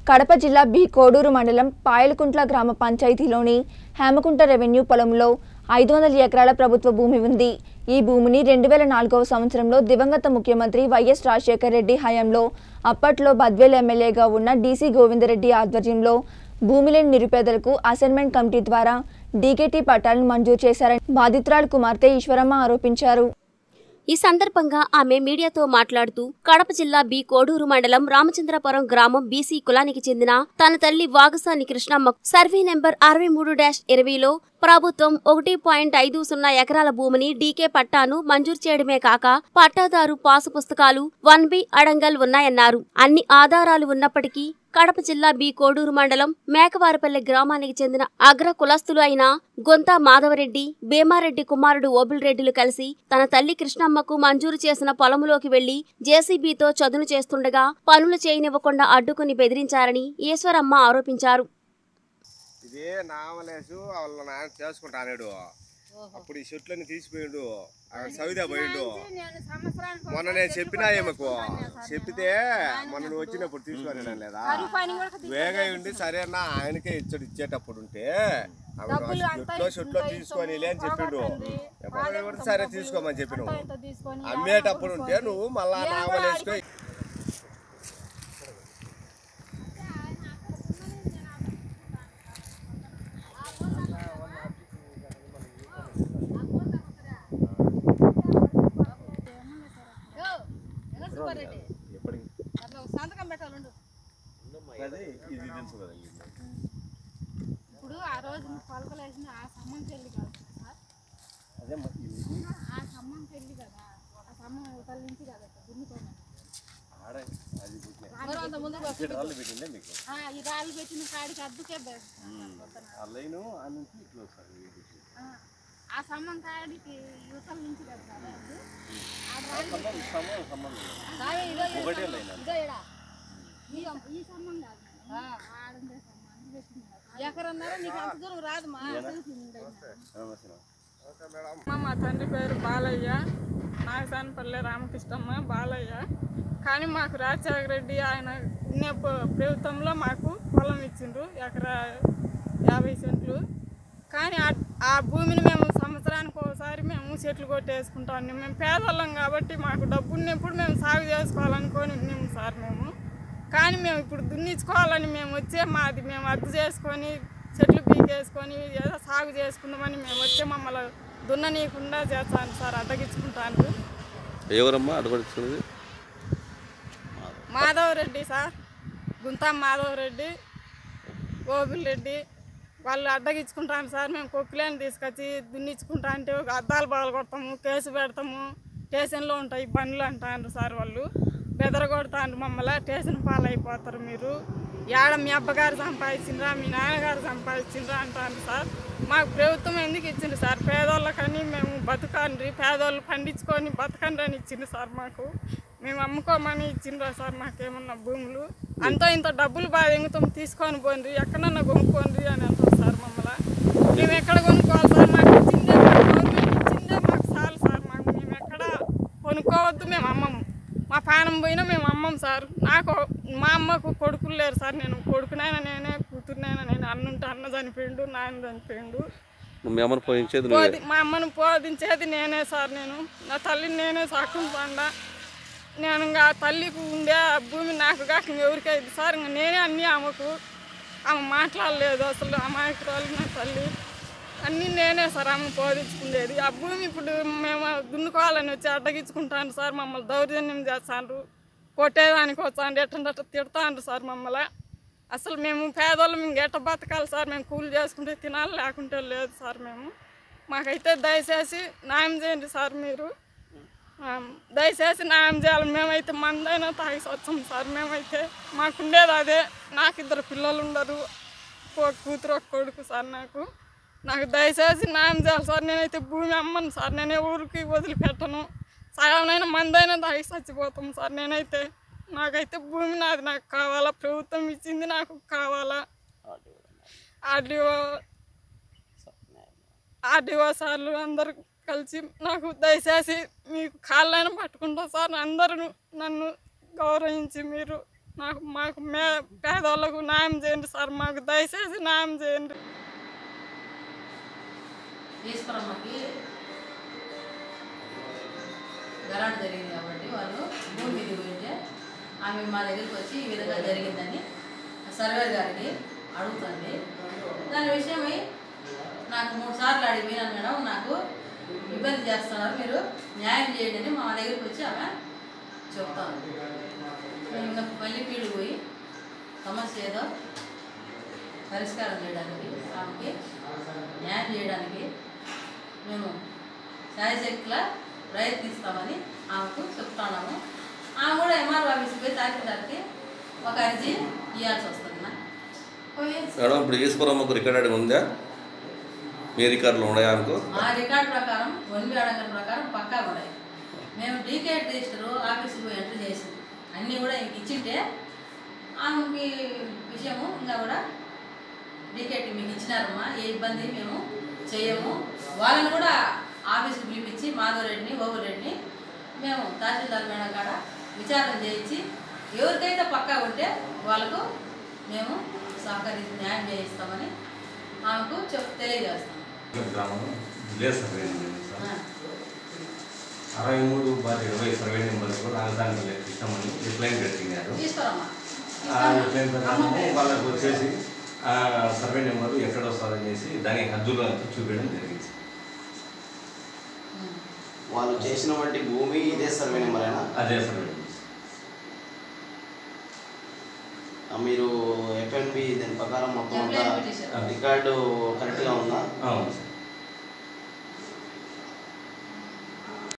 కడప జిల్లా బి కోడూరు మండలం పాయలకుంట్ల గ్రామ పంచాయతీలోని హేమకుంట రెవెన్యూ పొలంలో ఐదు వందల ఎకరాల ప్రభుత్వ భూమి ఉంది ఈ భూమిని రెండు వేల నాలుగవ సంవత్సరంలో దివంగత ముఖ్యమంత్రి వైఎస్ రాజశేఖర రెడ్డి హయాంలో అప్పట్లో బద్వేల్ ఎమ్మెల్యేగా ఉన్న డీసీ గోవిందరెడ్డి ఆధ్వర్యంలో భూమి లేని నిరుపేదలకు అసైన్మెంట్ కమిటీ ద్వారా డీకేటీ పట్టాలను మంజూరు చేశారని బాధితురాలు కుమార్తె ఈశ్వరమ్మ ఆరోపించారు ఈ సందర్భంగా ఆమె మీడియాతో మాట్లాడుతూ కడప జిల్లా బి కోడూరు మండలం రామచంద్రపురం గ్రామం బీసీ కులానికి చెందిన తన తల్లి వాగసాని కృష్ణమ్మ సర్వే నెంబర్ అరవై మూడు డాష్ ఇరవైలో ప్రభుత్వం ఒకటి పాయింట్ ఐదు సున్నా ఎకరాల భూమిని డీకే పట్టాను మంజూరు చేయడమే కాక పట్టాదారు పాసు పుస్తకాలు వన్ బి అడంగల్ ఉన్నాయన్నారు అన్ని ఆధారాలు ఉన్నప్పటికీ కడప జిల్లా బి కోడూరు మండలం మేకవారిపల్లె గ్రామానికి చెందిన అగ్ర కులస్తులు అయిన గొంత మాధవరెడ్డి భీమారెడ్డి కుమారుడు ఓబుల్రెడ్డిలు కలిసి తన తల్లి కృష్ణమ్మకు మంజూరు చేసిన పొలంలోకి వెళ్లి జేసీబీతో చదును చేస్తుండగా పనులు చేయనివ్వకుండా అడ్డుకుని బెదిరించారని ఈశ్వరమ్మ ఆరోపించారు ఇది నామలేసు వాళ్ళ నాన్న చేసుకుంటాడు అప్పుడు ఈ చెట్లన్నీ తీసిపోయిండు అక్కడ సౌదా పోయిండు మొన్న నేను చెప్పినా ఏమకు చెప్పితే మొన్న నువ్వు వచ్చినప్పుడు తీసుకొని లేదా వేగ ఉండి సరే అన్న ఆయనకే ఇచ్చాడు ఇచ్చేటప్పుడు ఉంటే ఆమె చెట్లో చెట్లో తీసుకొని లే అని చెప్పిండు ఎప్పుడు కూడా సరే తీసుకోమని చెప్పి నువ్వు అమ్మేటప్పుడు ఉంటే నువ్వు మళ్ళా నామలేసుకో ఎప్పటికి సంతకం పెట్టాలండు అదే ఇది తెలుసు కదా ఇప్పుడు ఆ రోజు పలకలేసిన ఆ సమ్మం చెల్లి కదా సార్ అదే మ- ఇది ఆ సమ్మం చెల్లి కదా ఆ సమ్మం ఇవతల నుంచి కదా దున్నుకోమని ఆడ అది పుట్టిన అంత ముందుకు వస్తుంది. ఇక్కడ రాళ్ళు పెట్టిందే మీకు ఆ, ఈ రాళ్ళు పెట్టిన కాడికి అద్దుకే బె- ఆ లైను ఆ నుంచి ఇట్లా వస్తుంది వీటికి. ఆ, ఆ సమ్మం కాడికి యువతల నుంచి కదా సార్ అద్దు. ఆ రాళ్ళు సంబంధం సంబంధం సంబంధం లేదు. రాయి ఇదో ఈ ఒకటే సమ్మం. లైన్ అది. ఇదో ఈడ. ఈ ఈ సమ్మం కాదు మేడం. ఆడుండే సమ్మం అది పెట్టింది కదా. ఎక్కడన్నారో నీకు అంత దూరం రాదు మా తెలిసింది నమస్తే. అమ్మ మా తండ్రి పేరు బాలయ్య నాగసానపల్లె రామకృష్ణమ్మ బాలయ్య కానీ మాకు రాజశేఖర రెడ్డి ఆయన ఉన్న ప్ర- ప్రభుత్వంలో మాకు పొలం ఇచ్చిండ్రు ఎకరా యాభై సెంట్లు కానీ ఆ- ఆ భూమిని మేము సంవత్సరానికి ఒకసారి మేము చెట్లు కొట్టేసుకుంటా ఉన్నాం మేము పేదవాళ్ళం కాబట్టి మాకు డబ్బు ఉన్నప్పుడు మేము సాగు చేసుకోవాలనుకొని ఉన్నాము సార్ మేము కానీ మేము ఇప్పుడు దున్నించుకోవాలని మేము వచ్చే మాది మేము అద్దు చేసుకొని చెట్లు పీకేసుకొని ఏదో సాగు చేసుకుందామని మేము వచ్చే మమ్మల్ని దున్ననీయకుండా చేస్తాను సార్ అడ్డగించుకుంటాను ఎవరమ్మా అడగడుచున్నది మాధవ్ రెడ్డి సార్ గుంతా మాధవ్ రెడ్డి గోగుల్ రెడ్డి వాళ్ళు అడ్డగించుకుంటాను సార్ మేము కొక్కులేని తీసుకొచ్చి దున్నించుకుంటా అంటే ఒక అద్దాలు బాగా కొడతాము కేసు పెడతాము స్టేషన్లో ఉంటాయి బండ్లు అంటారు సార్ వాళ్ళు బెదరగొడతాను మమ్మల్ని స్టేషన్ పాలైపోతారు మీరు ఏడ మీ అబ్బగారు సంపాదించిండ్రా మీ నాన్నగారు సంపాదించిండ్రా అంటారు సార్ మాకు ప్రభుత్వం ఎందుకు ఇచ్చింది సార్ పేదోళ్ళకని మేము బతకండి పేదోళ్ళు పండించుకొని బతకండి అని ఇచ్చింది సార్ మాకు మేము అమ్ముకోమని ఇచ్చిండ్రా సార్ మాకేమన్నా భూములు అంతో ఇంత డబ్బులు బాగా ఎంగుతాం తీసుకొని పోండి ఎక్కడన్నా కొనుక్కోండి అని అంటారు సార్ మమ్మల్ని మేము ఎక్కడ కొనుక్కోవాలి సార్ మాకు ఇచ్చిందే మాకు గవర్నమెంట్ ఇచ్చిందే మాకు చాలు సార్ మాకు మేము ఎక్కడ కొనుక్కోవద్దు మేము అమ్మము మా పానం పోయినా మేము అమ్మం సార్ నాకు మా అమ్మకు కొడుకులు లేరు సార్ నేను కొడుకునైనా నేనే కూతురునైనా నేను అన్నుంటే అన్న చనిపోయిండు నాన్న చనిపోయిండు నువ్వు మీ అమ్మని పోయించేది నువ్వే పోది మా అమ్మను పోదించేది నేనే సార్ నేను నా తల్లిని నేనే సాకుంటా నేను ఇంకా ఆ తల్లికి ఉండే ఆ భూమి నాకు కాక ఎవరికైంది సార్ ఇంకా నేనే అన్నీ ఆమెకు ఆమె మాట్లాడలేదు అసలు అమాయకురాలు నా తల్లి అన్నీ నేనే సార్ ఆమె బోధించుకునేది ఆ భూమి ఇప్పుడు మేము దున్నుకోవాలని వచ్చి అడ్డగించుకుంటాను సార్ మమ్మల్ని దౌర్జన్యం చేస్తాండ్రు కొట్టేదానికి వస్తాండ్రు ఎట్టంటే తిడతాండ్రు సార్ మమ్మల్ని అసలు మేము పేదోళ్ళం ఇంక ఎట్ట బతకాలి సార్ మేము కూలి చేసుకుంటే తినాలి లేకుంటే లేదు సార్ మేము మాకైతే దయచేసి న్యాయం చేయండి సార్ మీరు ఆ, దయచేసి న్యాయం చేయాలి మేమైతే మందైనా తాగి వచ్చాం సార్ మేమైతే మాకుండేది అదే నాకు ఇద్దరు పిల్లలు ఉండరు ఒక కూతురు ఒక కొడుకు సార్ నాకు నాకు దయచేసి న్యాయం చేయాలి సార్ నేనైతే భూమి అమ్మను సార్ నేను ఊరికి వదిలిపెట్టను సగంనైనా మందైనా తాగి చచ్చిపోతాం సార్ నేనైతే నాకైతే భూమి నాది నాకు కావాలా ప్రభుత్వం ఇచ్చింది నాకు కావాలా ఆర్డీఓ ఆర్డీఓ సార్లు అందరు కలిసి నాకు దయచేసి మీకు కాళ్ళైనా పట్టుకుంటా సార్ అందరూ నన్ను గౌరవించి మీరు నాకు మాకు మే పేదవాళ్ళకు న్యాయం చేయండి సార్ మాకు దయచేసి న్యాయం చేయండి ఈశ్వరమ్మకి గలాట జరిగింది కాబట్టి వాళ్ళు భూమి మీదకి పోయింటే ఆమె మా దగ్గరికి వచ్చి ఈ విధంగా జరిగిందని సర్వేర్ గారికి అడుగుతుంది దాని విషయమై నాకు మూడు సార్లు అడిగిపోయినాను మేడం నాకు ఇబ్బంది చేస్తున్నారు మీరు న్యాయం చేయండి అని మా దగ్గరికి వచ్చి ఆమె చెప్తాను మేము ఇంకా మళ్ళీ ఫీల్డ్ పోయి సమస్య ఏదో పరిష్కారం చేయడానికి ఆమెకి న్యాయం చేయడానికి మేము శాయశక్తిలా ప్రయత్నిస్తామని ఆమెకు చెప్తున్నాము ఆమె కూడా ఎంఆర్ ఆఫీస్కి పోయి తహసీల్దార్కి ఒక అర్జీ ఇవ్వాల్సి వస్తుంది నా. పోయి మేడం ఇప్పుడు ఈశ్వరమ్మకు రికార్డ్ ఉందా మీ రికార్డులో ఉన్నాయా అనుకో మా రికార్డ్ ప్రకారం వన్వి అడంగల్ ప్రకారం పక్కా ఉన్నాయి మేము డీకేట్ రిజిస్టర్ ఆఫీస్కి పోయి ఎంటర్ చేసింది అన్నీ కూడా ఇంక ఇచ్చింటే ఆమెకి విషయము ఇంకా కూడా డీకేట్ మీకు ఇచ్చినారమ్మా ఏ ఇబ్బంది మేము చేయము వాళ్ళని కూడా ఆఫీస్కి పిలిపించి మాధవరెడ్డిని ఓవరెడ్డిని మేము తహసీల్దార్ మేడం కాడ విచారణ చేయించి ఎవరికైతే పక్కా ఉంటే వాళ్ళకు మేము సహకరించి న్యాయం చేయిస్తామని ఆమెకు చెప్ తెలియజేస్తాం గ్రామం విలేజ్ సర్వే నెంబర్ సార్ ఆ. అరవై మూడు బార్ ఇరవై సర్వే నెంబర్కు రాజధాని ఇష్టమని రిప్లైన్ పెట్టినారు తీసుకోరమ్మా ఆ రిప్లైన్ ప్రకారము వాళ్ళకు వచ్చేసి ఆ సర్వే నెంబరు ఎక్కడ వస్తుందని చేసి దాని హద్దులు అంతా చూపించడం జరిగింది వాళ్ళు చేసినటువంటి భూమి ఇదే సర్వే నెంబర్ అయినా అదే సర్వే నెంబర్ ఆ, మీరు ఎఫ్ఎన్బి దాని ప్రకారం మొత్తం అంతా Complaint petition. రికార్డు కరెక్ట్గా ఉందా అవును సార్